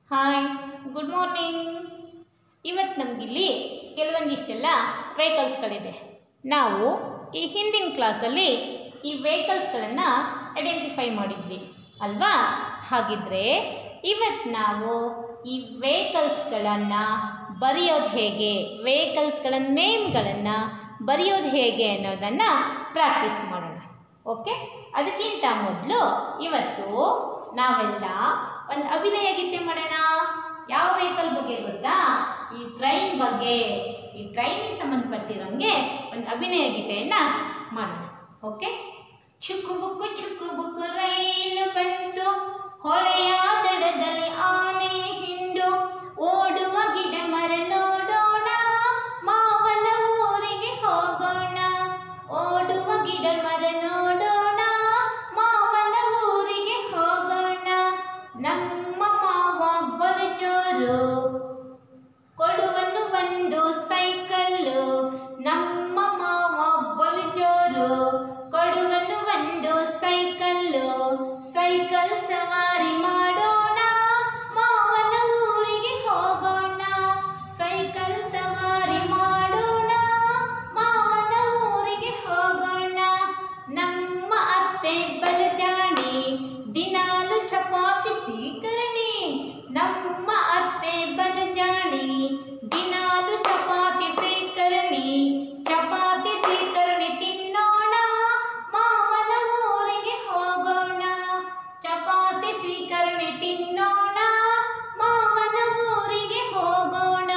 hi good morning ಇವತ್ತು ನಮಗಿಲ್ಲಿ ಕೆಲವೊಂದಿಷ್ಟೆಲ್ಲ ವೆಹಿಕಲ್ಸ್ಗಳಿದೆ ನಾವು ಈ ಹಿಂದಿನ ಕ್ಲಾಸಲ್ಲಿ ಈ ವೆಹಿಕಲ್ಸ್ಗಳನ್ನು ಐಡೆಂಟಿಫೈ ಮಾಡಿದ್ವಿ ಅಲ್ವಾ ಹಾಗಿದ್ರೆ ಇವತ್ತು ನಾವು ಈ ವೆಹಿಕಲ್ಸ್ಗಳನ್ನು ಬರೆಯೋದು ಹೇಗೆ ವೆಹಿಕಲ್ಸ್ಗಳ ನೇಮ್ಗಳನ್ನು ಬರೆಯೋದು ಹೇಗೆ ಅನ್ನೋದನ್ನು ಪ್ರಾಕ್ಟೀಸ್ ಮಾಡೋಣ ಓಕೆ ಅದಕ್ಕಿಂತ ಮೊದಲು ಇವತ್ತು ನಾವೆಲ್ಲ ಒಂದು ಅಭಿನಯ ಗೀತೆ ಮಾಡೋಣ ಯಾವ ವೆಹಿಕಲ್ ಬಗ್ಗೆ ಗೊತ್ತಾ ಈ ಟ್ರೈನ್ ಬಗ್ಗೆ ಈ ಟ್ರೈನಿಗೆ ಸಂಬಂಧಪಟ್ಟಿರೋಂಗೆ ಒಂದು ಅಭಿನಯ ಗೀತೆಯನ್ನು ಮಾಡೋಣ ಓಕೆ ಚುಕ್ಕು ಬುಕ್ಕು ಚುಕ್ಕು ಬುಕ್ಕು ರೈಲು ಬಂತು ಹೊಳೆಯ ದಡದಲ್ಲಿ ಆನೆ ಹಿಂಡು ಓಡುವ ಗಿಡ ಮರ ನೋಡೋಣ ಮಾವನ ಊರಿಗೆ ಹೋಗೋಣ ಓಡುವ ಗಿಡ ಮರ ನೋಡೋಣ ಮಾವನ ಊರಿಗೆ ಹೋಗೋಣ ನಮ್ಮ ಮಾವ ಬಲು ಜೋರು ಕೊಡುವನು ಒಂದು ಸೈಕಲ್ಲು ನಮ್ಮ ಮಾವ ಬಲು ಜೋರು ಕೊಡುವನು ಒಂದು ಸೈಕಲ್ಲು ಸೈಕಲ್ ಸವಾರಿ ಮಾಡೋಣ ಮಾವನ ಊರಿಗೆ ಹೋಗೋಣ ಸೈಕಲ್ ಸವಾರಿ ಮಾಡೋಣ ಮಾವನ ಊರಿಗೆ ಹೋಗೋಣ ನಮ್ಮ ಅತ್ತೆ ಬಲಜಾಣಿ ದಿನಾಲು ಚಪಾತಿ ಸೀಕರಣಿ ನಮ್ಮ ಅತ್ತೆ ಬಲಜಾಣಿ ದಿನಾಲು ಚಪಾತಿ ಸೀಕರಣಿ ಚಪಾತಿ ಸೀಕರಣಿ ತಿನ್ನೋಣ ಮಾವನ ಊರಿಗೆ ಹೋಗೋಣ ಚಪಾತಿ ಸೀಕರಣಿ ತಿನ್ನೋಣ ಮಾವನ ಊರಿಗೆ ಹೋಗೋಣ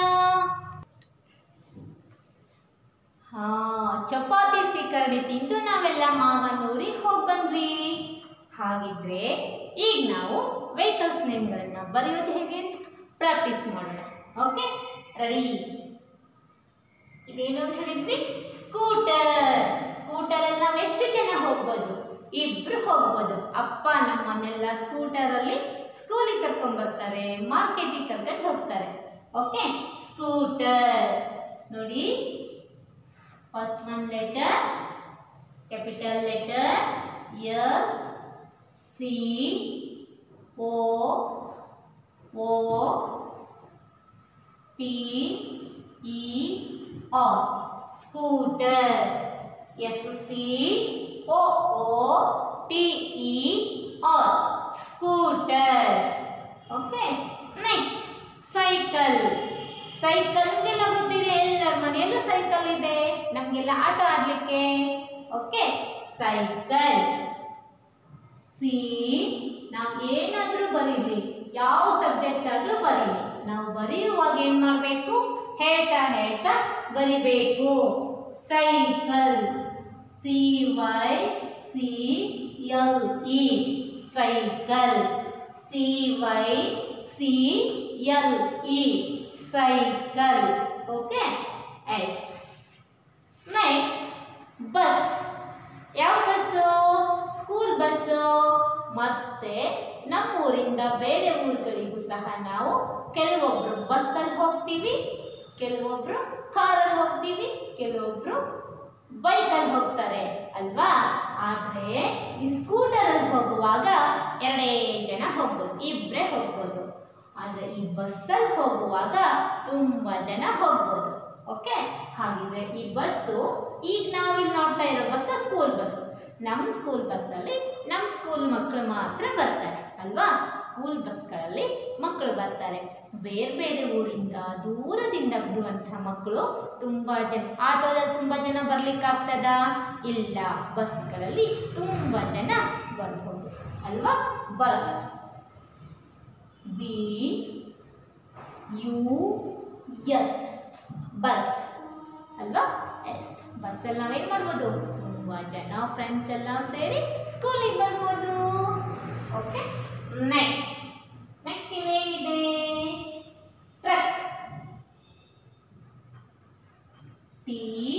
ಹಾ ಚಪಾತಿ ಸೀಕರಣೆ ತಿಂದು ನಾವೆಲ್ಲ ಮಾವನೂರಿಗೆ ಹೋಗಿ ಬಂದ್ವಿ ಹಾಗಿದ್ರೆ ಈಗ ನಾವು ವೆಹಿಕಲ್ಸ್ ನೇಮ್ಗಳನ್ನು ಬರೆಯೋದು ಹೇಗೆ ಅಂತ ಪ್ರಾಕ್ಟೀಸ್ ಮಾಡೋಣ ಓಕೆ ರೆಡಿ ಇದೇನು ಅಂತ ಹೇಳಿದ್ವಿ ಸ್ಕೂಟರ್ ಸ್ಕೂಟರಲ್ಲಿ ನಾವು ಎಷ್ಟು ಜನ ಹೋಗ್ಬೋದು ಇಬ್ರು ಹೋಗ್ಬೋದು ಅಪ್ಪ ನಮ್ಮನ್ನೆಲ್ಲ ಸ್ಕೂಟರಲ್ಲಿ ಸ್ಕೂಲಿಗೆ ಕರ್ಕೊಂಡ್ ಬರ್ತಾರೆ ಮಾರ್ಕೆಟಿಗೆ ಕರ್ಕೊಂಡು ಹೋಗ್ತಾರೆ ಓಕೆ ಸ್ಕೂಟರ್ ನೋಡಿ First one letter, capital letter S C O O T E R scooter S C O O T E R scooter okay next cycle ಸೈಕಲ್ಗೆಲ್ಲ ಗೊತ್ತಿದೆ ಎಲ್ಲರ ಮನೆಯಲ್ಲೂ ಸೈಕಲ್ ಇದೆ ನಮಗೆಲ್ಲ ಆಟ ಆಡಲಿಕ್ಕೆ ಓಕೆ ಸೈಕಲ್ ಸಿ ನಾವು ಏನಾದರೂ ಬರೀಲಿ ಯಾವ ಸಬ್ಜೆಕ್ಟ್ ಆದರೂ ಬರೀಲಿ ನಾವು ಬರೆಯುವಾಗ ಏನು ಮಾಡಬೇಕು ಹೇಳ್ತಾ ಹೇಳ್ತಾ ಬರಿಬೇಕು cycle C Y C L E cycle C Y C L E cycle okay yes next bus ಯಾವ ಬಸ್ಸು ಸ್ಕೂಲ್ ಬಸ್ಸು ಮತ್ತೆ ನಮ್ಮೂರಿಂದ ಬೇರೆ ಊರುಗಳಿಗೂ ಸಹ ನಾವು ಕೆಲವೊಬ್ರು ಬಸ್ಸಲ್ಲಿ ಹೋಗ್ತೀವಿ ಕೆಲವೊಬ್ರು ಕಾರಲ್ಲಿ ಹೋಗ್ತೀವಿ ಕೆಲವೊಬ್ರು ಬೈಕಲ್ಲಿ ಹೋಗ್ತಾರೆ ಅಲ್ವಾ ಆದರೆ ಈ ಸ್ಕೂಟರಲ್ಲಿ ಹೋಗುವಾಗ ಎರಡೇ ಜನ ಹೋಗ್ಬೋದು ಇಬ್ಬರೇ ಹೋಗ್ಬೋದು ಆದರೆ ಈ ಬಸ್ಸಲ್ಲಿ ಹೋಗುವಾಗ ತುಂಬ ಜನ ಹೋಗ್ಬೋದು ಓಕೆ ಹಾಗಿದ್ರೆ ಈ ಬಸ್ಸು ಈಗ ನಾವಿಲ್ಲಿ ನೋಡ್ತಾ ಇರೋ ಬಸ್ಸು ಸ್ಕೂಲ್ ಬಸ್ಸು ನಮ್ಮ ಸ್ಕೂಲ್ ಬಸ್ಸಲ್ಲಿ ನಮ್ಮ ಸ್ಕೂಲ್ ಮಕ್ಕಳು ಮಾತ್ರ ಬರ್ತಾರೆ ಅಲ್ವಾ ಸ್ಕೂಲ್ ಬಸ್ಗಳಲ್ಲಿ ಮಕ್ಕಳು ಬರ್ತಾರೆ ಬೇರೆ ಬೇರೆ ಊರಿಂದ ದೂರದಿಂದ ಬರುವಂಥ ಮಕ್ಕಳು ತುಂಬ ಜನ ಆಟೋದಲ್ಲಿ ತುಂಬ ಜನ ಬರ್ಲಿಕ್ಕಾಗ್ತದ ಇಲ್ಲ ಬಸ್ಗಳಲ್ಲಿ ತುಂಬ ಜನ ಬರ್ಬೋದು ಅಲ್ವಾ bus B U S bus ಅಲ್ವಾ ಎಸ್ ಬಸ್ಸಲ್ಲಿ ನಾವೇನು ಮಾಡ್ಬೋದು ತುಂಬ ಜನ ಫ್ರೆಂಡ್ಸ್ ಎಲ್ಲ ಸೇರಿ ಸ್ಕೂಲಿಗೆ ಬರ್ಬೋದು ಓಕೆ ನೆಕ್ಸ್ಟ್ ನೆಕ್ಸ್ಟ್ ಇನ್ನೇನಿದೆ truck T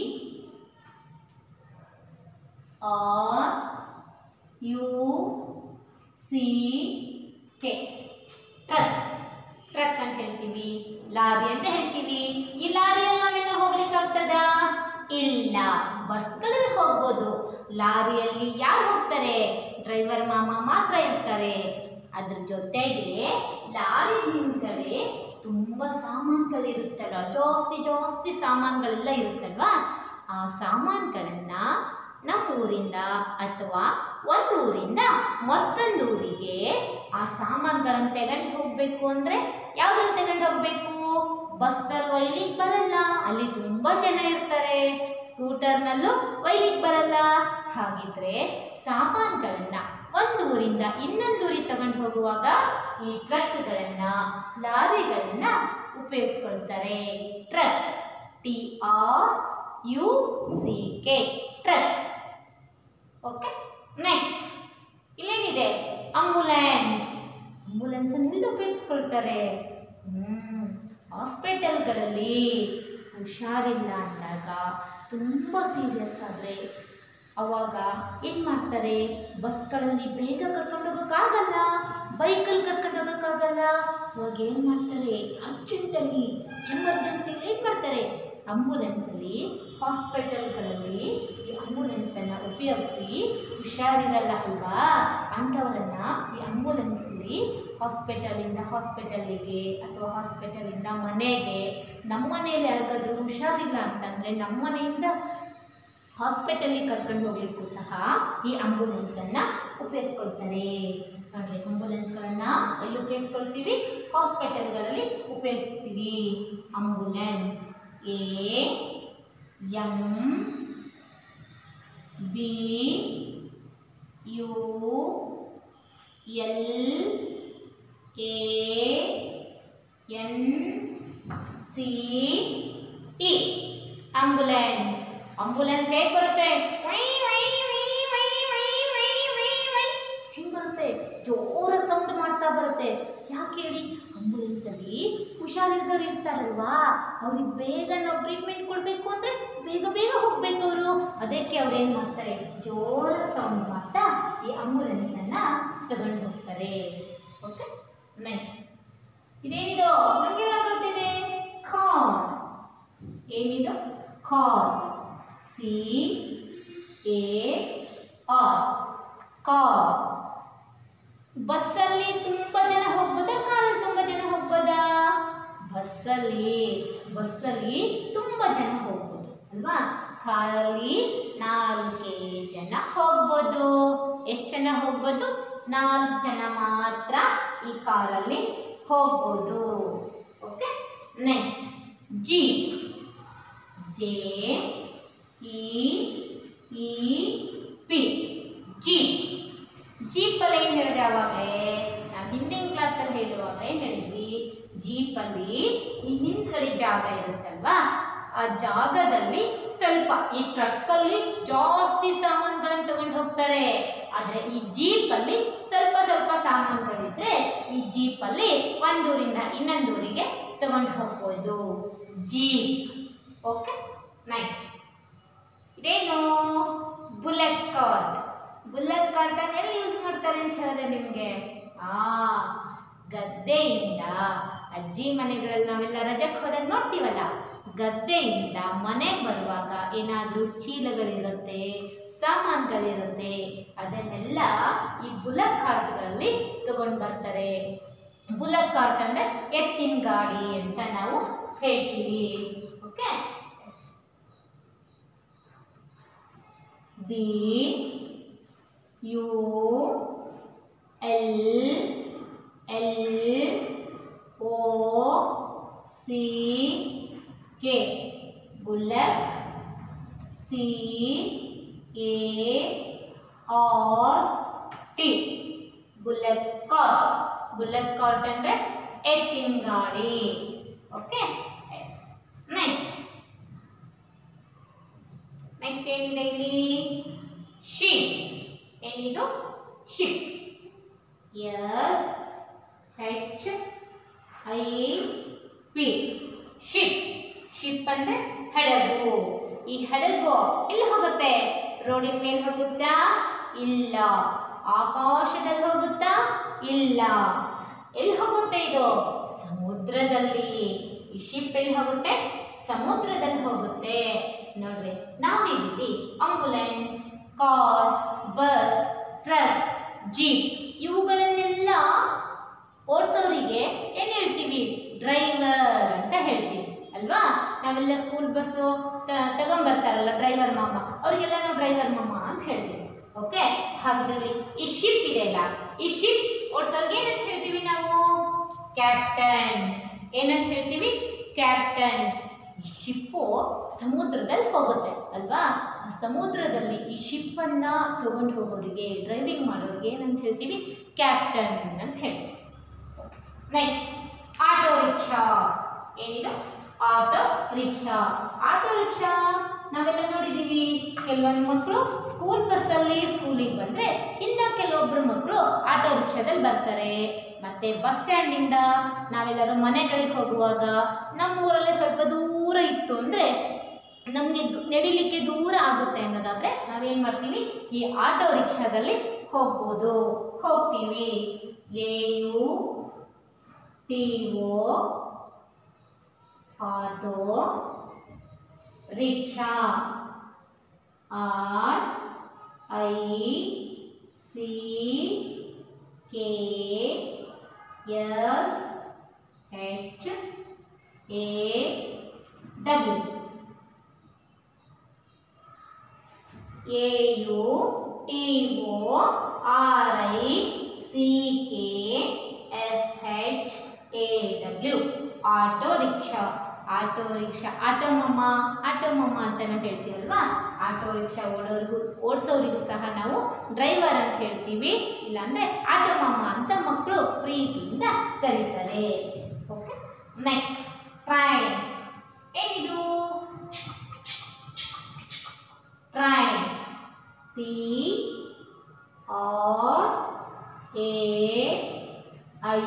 R U C K truck truck ಅಂತ ಹೇಳ್ತೀವಿ ಲಾರಿ ಅಂತ ಹೇಳ್ತೀವಿ ಈ ಲಾರಿಯಲ್ಲಿ ನಾವೆಲ್ಲ ಹೋಗ್ಲಿಕ್ಕೆ ಆಗ್ತದ ಇಲ್ಲ ಬಸ್ಗಳಲ್ಲಿ ಹೋಗ್ಬೋದು ಲಾರಿಯಲ್ಲಿ ಯಾರು ಹೋಗ್ತಾರೆ ಡ್ರೈವರ್ ಮಾಮ ಮಾತ್ರ ಇರ್ತಾರೆ ಅದ್ರ ಜೊತೆಗೆ ಲಾರಿ ಹಿಂದ್ಗಡೆ ತುಂಬ ಸಾಮಾನುಗಳಿರುತ್ತಲ್ಲ ಜಾಸ್ತಿ ಜಾಸ್ತಿ ಸಾಮಾನುಗಳೆಲ್ಲ ಇರುತ್ತಲ್ವಾ ಆ ಸಾಮಾನುಗಳನ್ನ ನಮ್ಮ ಊರಿಂದ ಅಥವಾ ಒಂದು ಊರಿಂದ ಮತ್ತೊಂದು ಊರಿಗೆ ಆ ಸಾಮಾನುಗಳನ್ನು ತಗೊಂಡು ಹೋಗಬೇಕು ಅಂದರೆ ಯಾವ್ದ್ರಲ್ಲಿ ತಗೊಂಡು ಹೋಗಬೇಕು ಬಸ್ಸಲ್ಲಿ ಒಯ್ಲಿಕ್ಕೆ ಬರಲ್ಲ ಅಲ್ಲಿ ತುಂಬ ಜನ ಇರ್ತಾರೆ ಸ್ಕೂಟರ್ನಲ್ಲೂ ಒಯ್ಲಿಕ್ಕೆ ಬರಲ್ಲ ಹಾಗಿದ್ರೆ ಸಾಮಾನುಗಳನ್ನ ಒಂದು ಊರಿಂದ ಇನ್ನೊಂದು ಊರಿಗೆ ತಗೊಂಡು ಹೋಗುವಾಗ ಈ ಟ್ರಕ್ಗಳನ್ನ ಲಾರಿಗಳನ್ನ ಉಪಯೋಗಿಸ್ಕೊಳ್ತಾರೆ truck T R U C K truck okay next ಇಲ್ಲೇನಿದೆ ಅಂಬುಲೆನ್ಸ್ ಅಂಬುಲೆನ್ಸ್ ಅನ್ನು ಉಪಯೋಗಿಸ್ಕೊಳ್ತಾರೆ ಹ್ಮ್ ಹಾಸ್ಪಿಟಲ್ಗಳಲ್ಲಿ ಹುಷಾರಿಲ್ಲ ಅಂದಾಗ ತುಂಬ ಸೀರಿಯಸ್ ಆದರೆ ಅವಾಗ ಏನು ಮಾಡ್ತಾರೆ ಬಸ್ಗಳಲ್ಲಿ ಬೇಗ ಕರ್ಕೊಂಡು ಹೋಗೋಕ್ಕಾಗಲ್ಲ ಬೈಕಲ್ಲಿ ಕರ್ಕೊಂಡು ಹೋಗೋಕ್ಕಾಗಲ್ಲ ಅವಾಗ ಏನು ಮಾಡ್ತಾರೆ ಅರ್ಜೆಂಟಲ್ಲಿ ಎಮರ್ಜೆನ್ಸಿಲಿ ಏನು ಮಾಡ್ತಾರೆ ಅಂಬುಲೆನ್ಸಲ್ಲಿ ಹಾಸ್ಪಿಟಲ್ಗಳಲ್ಲಿ ಈ ಅಂಬುಲೆನ್ಸನ್ನು ಉಪಯೋಗಿಸಿ ಹುಷಾರಿರಲ್ಲ ಅಲ್ವಾ ಅಂಥವರನ್ನ ಈ ಅಂಬುಲೆನ್ಸಲ್ಲಿ ಹಾಸ್ಪಿಟಲಿಂದ ಹಾಸ್ಪಿಟಲ್ಲಿಗೆ ಅಥವಾ ಹಾಸ್ಪಿಟಲಿಂದ ಮನೆಗೆ ನಮ್ಮ ಮನೇಲಿ ಯಾರಿಗಾದ್ರೂ ಹುಷಾರಿಲ್ಲ ಅಂತಂದರೆ ನಮ್ಮ ಮನೆಯಿಂದ ಹಾಸ್ಪಿಟಲಿಗೆ ಕರ್ಕೊಂಡು ಹೋಗ್ಲಿಕ್ಕೂ ಸಹ ಈ ಆಂಬುಲೆನ್ಸನ್ನು ಉಪಯೋಗಿಸ್ಕೊಳ್ತಾರೆ ನೋಡ್ರಿ ಆಂಬುಲೆನ್ಸ್ಗಳನ್ನು ಎಲ್ಲಿ ಉಪಯೋಗಿಸ್ಕೊಳ್ತೀವಿ ಹಾಸ್ಪಿಟಲ್ಗಳಲ್ಲಿ ಉಪಯೋಗಿಸ್ತೀವಿ ambulance A M B U L A N C E ambulance ambulance ಹೇಗೆ ಬರುತ್ತೆ ಹೆಂಗೆ ಬರುತ್ತೆ ಜೋರ ಸೌಂಡ್ ಮಾಡ್ತಾ ಬರುತ್ತೆ ಯಾಕೆ ಹೇಳಿ ಆಂಬುಲೆನ್ಸಲ್ಲಿ ಹುಷಾರಿದ್ದವ್ರು ಇರ್ತಾರಲ್ವಾ ಅವ್ರಿಗೆ ಬೇಗ ನಾವು ಟ್ರೀಟ್ಮೆಂಟ್ ಕೊಡಬೇಕು ಅಂದರೆ ಬೇಗ ಬೇಗ ಹೋಗ್ಬೇಕು ಅವರು ಅದಕ್ಕೆ ಅವ್ರು ಏನು ಮಾಡ್ತಾರೆ ಜೋರ ಸೌಂಡ್ ಮಾಡ್ತಾ ಈ ಆಂಬುಲೆನ್ಸನ್ನು ತಗೊಂಡು ಹೋಗ್ತಾರೆ ಓಕೆ ನೆಕ್ಸ್ಟ್ ಇದೇನಿದು ನಮಗೆಲ್ಲ ಗೊತ್ತಿದೆ ಕಾರ್ ಏನಿದು car C A R car ಬಸ್ಸಲ್ಲಿ ತುಂಬ ಜನ ಹೋಗ್ಬೋದಾ ಕಾರಲ್ಲಿ ತುಂಬ ಜನ ಹೋಗ್ಬೋದಾ ಬಸ್ಸಲ್ಲಿ ಬಸ್ಸಲ್ಲಿ ತುಂಬ ಜನ ಹೋಗ್ಬೋದು ಅಲ್ವಾ ಕಾರಲ್ಲಿ ನಾಲ್ಕೇ ಜನ ಹೋಗ್ಬೋದು ಎಷ್ಟು ಜನ ಹೋಗ್ಬೋದು ನಾಲ್ಕು ಜನ ಮಾತ್ರ ಈ ಕಾರಲ್ಲಿ ಹೋಗ್ಬೋದು okay next G J E E P jeep ಜೀಪಲ್ಲಿ ಏನು ಹೇಳಿದೆ ಅವಾಗಲೇ ನಾವು ಹಿಂದಿನ ಕ್ಲಾಸಲ್ಲಿ ಹೇಳುವಾಗ ಏನು ಹೇಳಿದ್ವಿ ಜೀಪಲ್ಲಿ ಈ ಹಿಂದ್ಗಡೆ ಜಾಗ ಇರುತ್ತಲ್ವಾ ಆ ಜಾಗದಲ್ಲಿ ಸ್ವಲ್ಪ ಈ ಟ್ರಕ್ಕಲ್ಲಿ ಜಾಸ್ತಿ ಸಾಮಾನುಗಳನ್ನು ತಗೊಂಡು ಹೋಗ್ತಾರೆ ಆದರೆ ಈ ಜೀಪಲ್ಲಿ ಸ್ವಲ್ಪ ಸ್ವಲ್ಪ ಸಾಮಾನುಗಳಿದ್ರೆ ಈ ಜೀಪಲ್ಲಿ ಒಂದೂರಿಂದ ಇನ್ನೊಂದೂರಿಗೆ ತಗೊಂಡು ಹೋಗ್ಬೋದು ಜೀಪ್ ಓಕೆ ನೈಸ್ ಇದೇನು ಬುಲೆಟ್ ಕಾರ್ಟ್ ಬುಲೆಟ್ ಕಾರ್ಟ್ ಎಲ್ಲಿ ಯೂಸ್ ಮಾಡ್ತಾರೆ ಅಂತ ಹೇಳಿದ್ರೆ ನಿಮಗೆ ಆ ಗದ್ದೆಯಿಂದ ಅಜ್ಜಿ ಮನೆಗಳಲ್ಲಿ ನಾವೆಲ್ಲ ರಜಕ್ಕೆ ಹೋದಾಗ ನೋಡ್ತೀವಲ್ಲ ಗದ್ದೆಯಿಂದ ಮನೆಗೆ ಬರುವಾಗ ಏನಾದರೂ ಚೀಲಗಳಿರುತ್ತೆ ಸಾಮಾನುಗಳಿರುತ್ತೆ ಅದನ್ನೆಲ್ಲ ಈ ಬುಲೆಟ್ ಕಾರ್ಟ್ಗಳಲ್ಲಿ ತಗೊಂಡು ಬರ್ತಾರೆ ಬುಲೆಟ್ ಕಾರ್ಟ್ ಅಂದರೆ ಎತ್ತಿನ ಗಾಡಿ ಅಂತ ನಾವು ಹೇಳ್ತೀವಿ okay B U L L O C K bullet C A R T bullet cart bullet cart ಅಂದರೆ ಎತ್ತಿನ ಗಾಡಿ ಓಕೆ ಎಸ್ ನೆಕ್ಸ್ಟ್ ನೆಕ್ಸ್ಟ್ ಏನಿದೆ ಇಲ್ಲಿ ಶಿಪ್ ಏನಿದು ship S H I P ship ship ಅಂದ್ರೆ ಹಡಗು ಈ ಹಡಗು ಎಲ್ಲಿ ಹೋಗುತ್ತೆ ರೋಡಿನ ಮೇಲೆ ಹೋಗುತ್ತಾ ಇಲ್ಲ ಆಕಾಶದಲ್ಲಿ ಹೋಗುತ್ತಾ ಇಲ್ಲ ಎಲ್ಲಿ ಹೋಗುತ್ತೆ ಇದು ಸಮುದ್ರದಲ್ಲಿ ಈ ಶಿಪ್ ಎಲ್ಲಿ ಹೋಗುತ್ತೆ ಸಮುದ್ರದಲ್ಲಿ ಹೋಗುತ್ತೆ ನೋಡ್ರಿ ನಾವಿಲ್ಲಿ ambulance car bus truck jeep ಇವುಗಳನ್ನೆಲ್ಲ ಓಡಿಸೋರಿಗೆ ಏನು ಹೇಳ್ತೀವಿ ಡ್ರೈವರ್ ಅಂತ ಹೇಳ್ತೀವಿ ಅಲ್ವಾ ನಾವೆಲ್ಲ ಸ್ಕೂಲ್ ಬಸ್ಸು ತಗೊಂಬರ್ತಾರಲ್ಲ ಡ್ರೈವರ್ ಮಾಮ ಅವರಿಗೆಲ್ಲ ನಾವು ಡ್ರೈವರ್ ಮಾಮ ಅಂತ ಹೇಳ್ತೀವಿ ಓಕೆ ಹಾಗಿದ್ರಲ್ಲಿ ಈ ಶಿಪ್ ಇದೆಯಲ್ಲ ಈ ಶಿಪ್ ಓಡಿಸೋರ್ಗೆ ಏನಂತ ಹೇಳ್ತೀವಿ ನಾವು ಕ್ಯಾಪ್ಟನ್ ಏನಂತ ಹೇಳ್ತೀವಿ ಕ್ಯಾಪ್ಟನ್ ಈ ಶಿಪ್ಪು ಸಮುದ್ರದಲ್ಲಿ ಹೋಗುತ್ತೆ ಅಲ್ವಾ ಆ ಸಮುದ್ರದಲ್ಲಿ ಈ ಶಿಪ್ಪನ್ನ ತಗೊಂಡು ಹೋಗೋರಿಗೆ ಡ್ರೈವಿಂಗ್ ಮಾಡೋರಿಗೆ ಏನಂತ ಹೇಳ್ತೀವಿ ಕ್ಯಾಪ್ಟನ್ ಅಂತ ಹೇಳ್ತೀವಿ ನೆಕ್ಸ್ಟ್ ಆಟೋ ರಿಕ್ಷಾ ಏನಿದು ಆಟೋ ರಿಕ್ಷಾ ಆಟೋ ರಿಕ್ಷಾ ನಾವೆಲ್ಲ ನೋಡಿದ್ದೀವಿ ಕೆಲವೊಂದು ಮಕ್ಕಳು ಸ್ಕೂಲ್ ಬಸ್ಸಲ್ಲಿ ಸ್ಕೂಲಿಗೆ ಬಂದರೆ ಇನ್ನು ಕೆಲವೊಬ್ಬರು ಮಕ್ಕಳು ಆಟೋ ರಿಕ್ಷಾದಲ್ಲಿ ಬರ್ತಾರೆ ಮತ್ತೆ ಬಸ್ ಸ್ಟ್ಯಾಂಡಿಂದ ನಾವೆಲ್ಲರೂ ಮನೆಗಳಿಗೆ ಹೋಗುವಾಗ ನಮ್ಮ ಊರಲ್ಲೇ ಸ್ವಲ್ಪ ದೂರ ಇತ್ತು ಅಂದರೆ ನಮಗೆ ನಡಿಲಿಕ್ಕೆ ದೂರ ಆಗುತ್ತೆ ಅನ್ನೋದಾದರೆ ನಾವೇನು ಮಾಡ್ತೀವಿ ಈ ಆಟೋ ರಿಕ್ಷಾದಲ್ಲಿ ಹೋಗ್ಬೋದು ಹೋಗ್ತೀವಿ A U T O auto rickshaw R I C K S H A W A U T O R I C K S H A W auto rickshaw auto rickshaw auto ಮಮ್ಮ auto ಮಮ್ಮ ಅಂತ ನಾವು ಹೇಳ್ತೀವಲ್ವಾ auto rickshaw ಓಡೋರಿಗೂ ಓಡಿಸೋರಿಗೂ ಸಹ ನಾವು driver ಅಂತ ಹೇಳ್ತೀವಿ ಇಲ್ಲಾಂದ್ರೆ auto ಮಮ್ಮ ಅಂತ ಮಕ್ಕಳು ಪ್ರೀತಿಯಿಂದ ಕರೀತಾರೆ ಓಕೆ ನೆಕ್ಸ್ಟ್ ಟ್ರೈನ್ ಏನಿದು train P R A I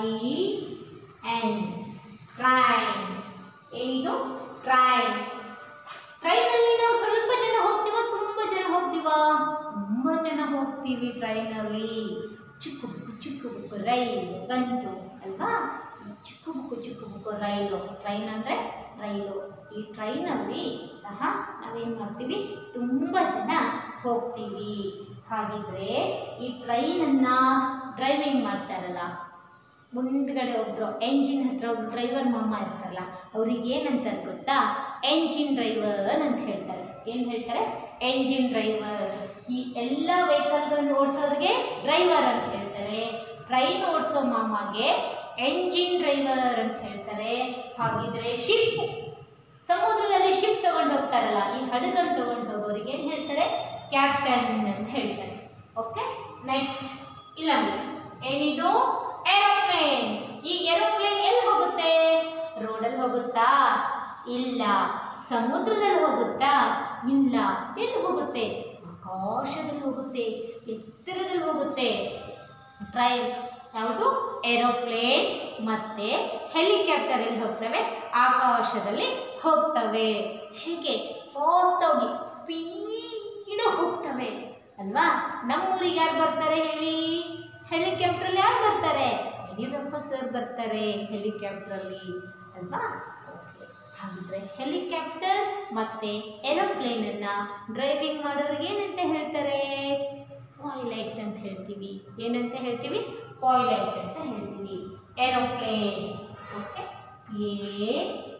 N train ಏನಿದು ಟ್ರೈನ್ ಟ್ರೈನಲ್ಲಿ ನಾವು ಸ್ವಲ್ಪ ಜನ ಹೋಗ್ತೀವ ತುಂಬ ಜನ ಹೋಗ್ತೀವ ತುಂಬ ಜನ ಹೋಗ್ತೀವಿ ಟ್ರೈನಲ್ಲಿ ಚಿಕ್ಕ ಬುಕ್ಕು ಚಿಕ್ಕ ಬುಕ್ಕು ರೈಲು ಗಂಟು ಅಲ್ವಾ ಈ ಚಿಕ್ಕ ಬುಕ್ಕು ಚಿಕ್ಕ ಬುಕ್ಕು ರೈಲು ಟ್ರೈನ್ ಅಂದರೆ ರೈಲು ಈ ಟ್ರೈನಲ್ಲಿ ಸಹ ನಾವೇನು ಮಾಡ್ತೀವಿ ತುಂಬ ಜನ ಹೋಗ್ತೀವಿ ಹಾಗಿದ್ರೆ ಈ ಟ್ರೈನನ್ನು ಡ್ರೈವಿಂಗ್ ಮಾಡ್ತಾರಲ್ಲ ಮುಂದ್ಗಡೆ ಒಬ್ರು ಎಂಜಿನ್ ಹತ್ರ ಒಬ್ರು ಡ್ರೈವರ್ ಮಾಮ ಇರ್ತಾರಲ್ಲ ಅವ್ರಿಗೆ ಏನಂತಾರೆ ಗೊತ್ತಾ ಎಂಜಿನ್ ಡ್ರೈವರ್ ಅಂತ ಹೇಳ್ತಾರೆ ಏನು ಹೇಳ್ತಾರೆ ಎಂಜಿನ್ ಡ್ರೈವರ್ ಈ ಎಲ್ಲ ವೆಹಿಕಲ್ಗಳನ್ನು ಓಡಿಸೋರಿಗೆ ಡ್ರೈವರ್ ಅಂತ ಹೇಳ್ತಾರೆ ಟ್ರೈನ್ ಓಡಿಸೋ ಮಾಮಗೆ ಎಂಜಿನ್ ಡ್ರೈವರ್ ಅಂತ ಹೇಳ್ತಾರೆ ಹಾಗಿದ್ರೆ ಶಿಪ್ ಸಮುದ್ರದಲ್ಲಿ ಶಿಪ್ ತಗೊಂಡು ಹೋಗ್ತಾರಲ್ಲ ಈ ಹಡಗನ್ನು ತಗೊಂಡು ಹೋಗೋರಿಗೆ ಏನು ಹೇಳ್ತಾರೆ ಕ್ಯಾಪ್ಟನ್ ಅಂತ ಹೇಳ್ತಾರೆ ಓಕೆ ನೆಕ್ಸ್ಟ್ ಇಲ್ಲ ಏನಿದು ಏರೋಪ್ಲೇನ್ ಈ ಏರೋಪ್ಲೇನ್ ಎಲ್ಲಿ ಹೋಗುತ್ತೆ ರೋಡಲ್ಲಿ ಹೋಗುತ್ತಾ ಇಲ್ಲ ಸಮುದ್ರದಲ್ಲಿ ಹೋಗುತ್ತಾ ಇಲ್ಲ ಎಲ್ಲಿ ಹೋಗುತ್ತೆ ಆಕಾಶದಲ್ಲಿ ಹೋಗುತ್ತೆ ಎತ್ತರದಲ್ಲಿ ಹೋಗುತ್ತೆ ಟ್ರೈನ್ ಯಾವುದು ಏರೋಪ್ಲೇನ್ ಮತ್ತೆ ಹೆಲಿಕಾಪ್ಟರ್ ಎಲ್ಲಿ ಹೋಗ್ತವೆ ಆಕಾಶದಲ್ಲಿ ಹೋಗ್ತವೆ ಹೇಗೆ ಫಾಸ್ಟಾಗಿ ಸ್ಪೀಡ್ ಹೋಗ್ತವೆ ಅಲ್ವಾ ನಮ್ಮೂರಿಗೆ ಯಾರು ಬರ್ತಾರೆ ಹೇಳಿ ಹೆಲಿಕಾಪ್ಟ್ರಲ್ಲಿ ಯಾರು ಬರ್ತಾರೆ ಯಡಿಯೂರಪ್ಪ ಸರ್ ಬರ್ತಾರೆ ಹೆಲಿಕಾಪ್ಟ್ರಲ್ಲಿ ಅಲ್ವಾ ಓಕೆ ಹಾಗಿದ್ರೆ ಹೆಲಿಕಾಪ್ಟರ್ ಮತ್ತೆ ಏರೋಪ್ಲೇನನ್ನು ಡ್ರೈವಿಂಗ್ ಮಾಡೋರಿಗೆ ಏನಂತ ಹೇಳ್ತಾರೆ ಪಾಯ್ಲೈಟ್ ಅಂತ ಹೇಳ್ತೀವಿ ಏನಂತ ಹೇಳ್ತೀವಿ ಪಾಯ್ಲೈಟ್ ಅಂತ ಹೇಳ್ತೀವಿ aeroplane okay A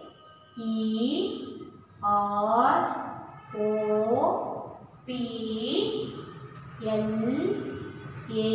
E R O P L A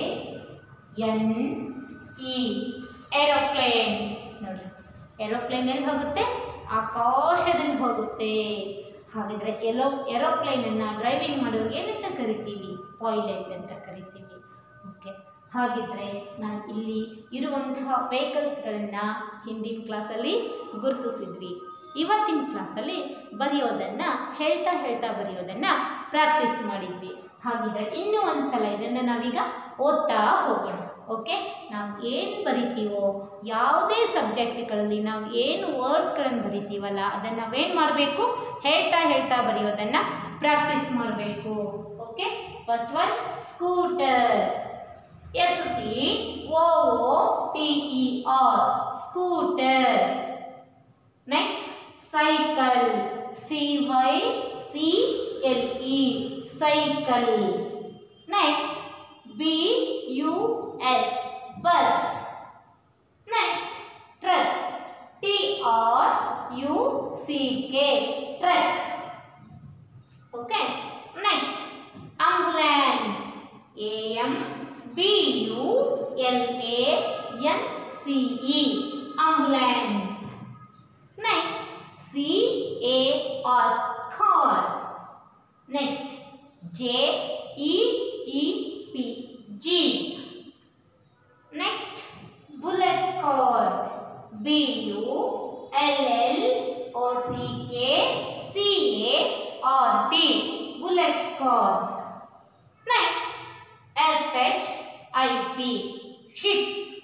N E aeroplane ನೋಡ್ರಿ ಏರೋಪ್ಲೇನ್ ಎಲ್ಲಿ ಹೋಗುತ್ತೆ ಆಕಾಶದಲ್ಲಿ ಹೋಗುತ್ತೆ ಹಾಗಿದ್ರೆ ಎಲ್ಲೋ ಏರೋಪ್ಲೇನನ್ನು ಡ್ರೈವಿಂಗ್ ಮಾಡೋರಿಗೆ ಏನಂತ ಕರಿತೀವಿ ಪಾಯ್ಲಟ್ ಅಂತ ಕರಿತೀವಿ ಓಕೆ ಹಾಗಿದ್ರೆ ನಾನು ಇಲ್ಲಿ ಇರುವಂತಹ ವೆಹಿಕಲ್ಸ್ಗಳನ್ನು ಹಿಂದಿನ ಕ್ಲಾಸಲ್ಲಿ ಗುರುತಿಸಿದ್ವಿ ಇವತ್ತಿನ ಕ್ಲಾಸಲ್ಲಿ ಬರೆಯೋದನ್ನು ಹೇಳ್ತಾ ಹೇಳ್ತಾ ಬರೆಯೋದನ್ನು ಪ್ರಾಕ್ಟೀಸ್ ಮಾಡಿದ್ವಿ ಹಾಗಿದ್ರೆ ಇನ್ನೂ ಒಂದು ಸಲ ಇದನ್ನು ನಾವೀಗ ಓದ್ತಾ ಹೋಗೋಣ ಓಕೆ ನಾವು ಏನು ಬರಿತೀವೋ ಯಾವುದೇ ಸಬ್ಜೆಕ್ಟ್ಗಳಲ್ಲಿ ನಾವು ಏನು ವರ್ಡ್ಸ್ಗಳನ್ನು ಬರಿತೀವಲ್ಲ ಅದನ್ನು ನಾವೇನು ಮಾಡಬೇಕು ಹೇಳ್ತಾ ಹೇಳ್ತಾ ಬರೆಯೋದನ್ನು ಪ್ರಾಕ್ಟೀಸ್ ಮಾಡಬೇಕು okay first one scooter S C O T E R scooter next cycle C Y C L E cycle next B U S bus next truck T R U C K truck okay next ambulance a m b u l a n c e ambulance next c a r car next j e e p jeep next bullet car b u l l o c k c a r t bullet car next s h i p ship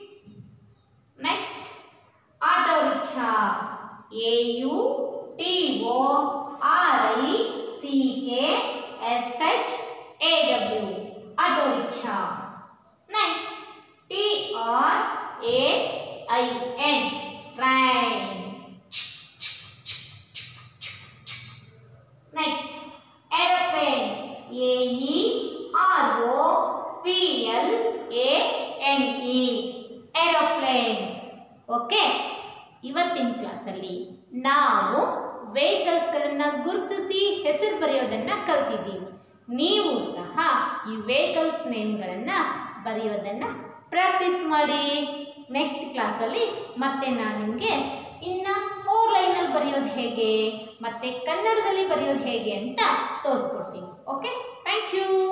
next auto rickshaw a u t o r i c k s h a w auto rickshaw next t r a i n train next aeroplane a e r o p l a n e aeroplane okay ಇವತ್ತಿನ ಕ್ಲಾಸಲ್ಲಿ ನಾವು ವೆಹಿಕಲ್ಸ್ಗಳನ್ನು ಗುರುತಿಸಿ ಹೆಸರು ಬರೆಯೋದನ್ನು ಕಲ್ತಿದ್ದೀವಿ ನೀವು ಸಹ ಈ vehicles ನೇಮ್ಗಳನ್ನು ಬರೆಯೋದನ್ನು ಪ್ರಾಕ್ಟೀಸ್ ಮಾಡಿ ನೆಕ್ಸ್ಟ್ ಕ್ಲಾಸಲ್ಲಿ ಮತ್ತೆ ನಾನು ನಿಮಗೆ ಇನ್ನು ಫೋರ್ ಲೈನಲ್ಲಿ ಬರೆಯೋದು ಹೇಗೆ ಮತ್ತೆ ಕನ್ನಡದಲ್ಲಿ ಬರೆಯೋದು ಹೇಗೆ ಅಂತ ತೋರಿಸ್ಕೊಡ್ತೀನಿ ಓಕೆ ಥ್ಯಾಂಕ್ ಯು